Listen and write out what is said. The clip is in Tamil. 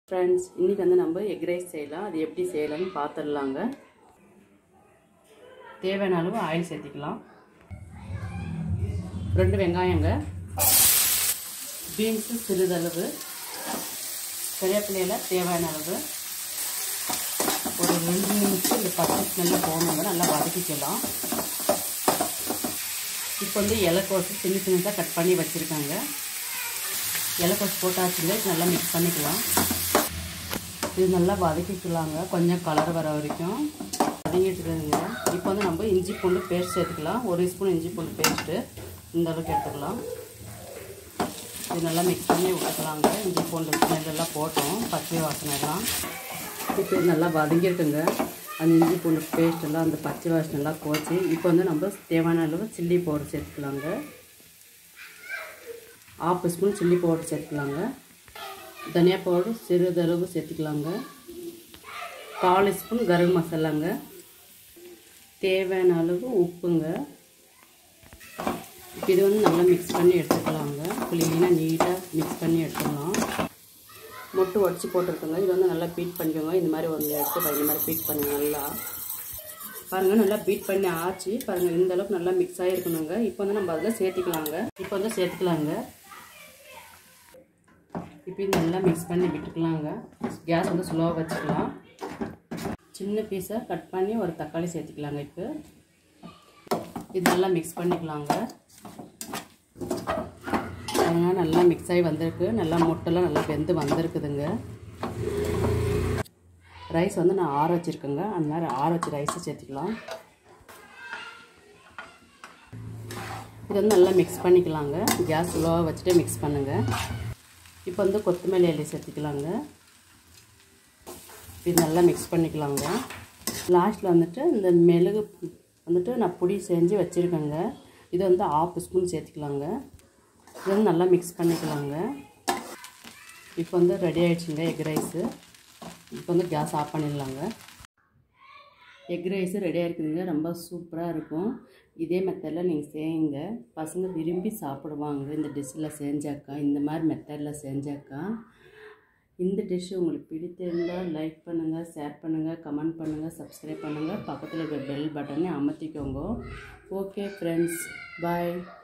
ஃப்ரெண்ட்ஸ் இன்றைக்கி வந்து நம்ம எக் ரைஸ் செய்யலாம் அது எப்படி செய்யலாம்னு பார்த்துடலாங்க தேவையான அளவு ஆயில் சேர்த்திக்கலாம் ரெண்டு வெங்காயங்க பீன்ஸு சிறிதளவு கறிவேப்பிலையில் தேவையான அளவு ஒரு ரெண்டு நிமிஷம் இந்த பச்சை ஸ்மெல்லில் போகணுங்க நல்லா வதக்கிக்கலாம் இப்போ வந்து இலைக்கோசு சின்ன சின்னதாக கட் பண்ணி வச்சுருக்காங்க இலைக்கோசு போட்டாச்சுங்க இது நல்லா மிக்ஸ் பண்ணிக்கலாம் இது நல்லா வதக்கிக்கலாங்க கொஞ்சம் கலர் வர வரைக்கும் வதங்கிட்டு இருக்குதுங்க இப்போ வந்து நம்ம இஞ்சி பூண்டு பேஸ்ட் சேர்த்துக்கலாம் ஒரு ஸ்பூன் இஞ்சி பூண்டு பேஸ்ட்டு இந்த அளவுக்கு எடுத்துக்கலாம் இது நல்லா மிக்ஸ் பண்ணி விட்டுக்கலாங்க இஞ்சி பூண்டு ஸ்மெல்லாம் போட்டோம் பச்சை வாசனை எல்லாம் இப்போ இது நல்லா வதங்கியிருக்குங்க அந்த இஞ்சி பூண்டு பேஸ்ட் எல்லாம் அந்த பச்சை வாசனை எல்லாம் போச்சு இப்போ வந்து நம்ம தேவையான அளவு சில்லி பவுடர் சேர்த்துக்கலாங்க ஆஃப் ஸ்பூன் சில்லி பவுடர் சேர்த்துக்கலாங்க தனியா பவுடர் சிறிதளவு சேர்த்துக்கலாங்க கால் ஸ்பூன் கரம் மசாலாங்க தேவையான அளவு உப்புங்க இப்போ இது வந்து நல்லா மிக்ஸ் பண்ணி எடுத்துக்கலாங்க க்ளீனாக நீட்டாக மிக்ஸ் பண்ணி எடுத்துக்கலாம் மொட்டு உடச்சி போட்டிருக்கோங்க இது வந்து நல்லா பீட் பண்ணிக்கோங்க இந்த மாதிரி ஒரு எடுத்து இந்த மாதிரி பீட் பண்ணுங்க நல்லா பாருங்கள் நல்லா பீட் பண்ணி ஆச்சு பாருங்கள் இந்த அளவுக்கு நல்லா மிக்ஸ் ஆகிருக்கணுங்க இப்போ வந்து நம்ம அதில் சேர்த்துக்கலாங்க இப்போ வந்து சேர்த்துக்கலாங்க இப்போ இது நல்லா மிக்ஸ் பண்ணி விட்டுக்கலாங்க கேஸ் வந்து ஸ்லோவாக வச்சுக்கலாம் சின்ன பீஸை கட் பண்ணி ஒரு தக்காளி சேர்த்துக்கலாங்க இப்போ இது நல்லா மிக்ஸ் பண்ணிக்கலாங்க அதனால் நல்லா மிக்ஸ் ஆகி வந்திருக்கு நல்லா முட்டைலாம் நல்லா வெந்து வந்திருக்குதுங்க ரைஸ் வந்து நான் ஆற வச்சுருக்கேங்க அந்த மாதிரி ஆற வச்ச ரைஸை சேர்த்துக்கலாம் இது வந்து நல்லா மிக்ஸ் பண்ணிக்கலாங்க கேஸ் ஸ்லோவாக வச்சுட்டு மிக்ஸ் பண்ணுங்கள் இப்போ வந்து கொத்தமல்லி இலை சேர்த்துக்கலாங்க இது நல்லா மிக்ஸ் பண்ணிக்கலாங்க லாஸ்ட்டில் வந்துட்டு இந்த மெழுகு வந்துட்டு நான் பொடி செஞ்சு வச்சுருக்கேங்க இது வந்து ஆஃப் ஸ்பூன் சேர்த்துக்கலாங்க இது வந்து நல்லா மிக்ஸ் பண்ணிக்கலாங்க இப்போ வந்து ரெடி ஆகிடுச்சுங்க எக் ரைஸு இப்போ வந்து கேஸ் ஆஃப் பண்ணிடலாங்க எக் ரைஸு ரெடியாக இருக்குதுங்க ரொம்ப சூப்பராக இருக்கும் இதே மெத்தடில் நீங்கள் செய்யுங்க பசங்க விரும்பி சாப்பிடுவாங்க இந்த டிஷ்ஷில் செஞ்சாக்கா இந்த மாதிரி மெத்தடில் செஞ்சாக்கா இந்த டிஷ்ஷு உங்களுக்கு பிடித்திருந்தால் லைக் பண்ணுங்கள் ஷேர் பண்ணுங்கள் கமெண்ட் பண்ணுங்கள் சப்ஸ்கிரைப் பண்ணுங்கள் பக்கத்தில் இருக்கிற பெல் பட்டனை அமர்த்திக்கோங்க ஓகே ஃப்ரெண்ட்ஸ் பாய்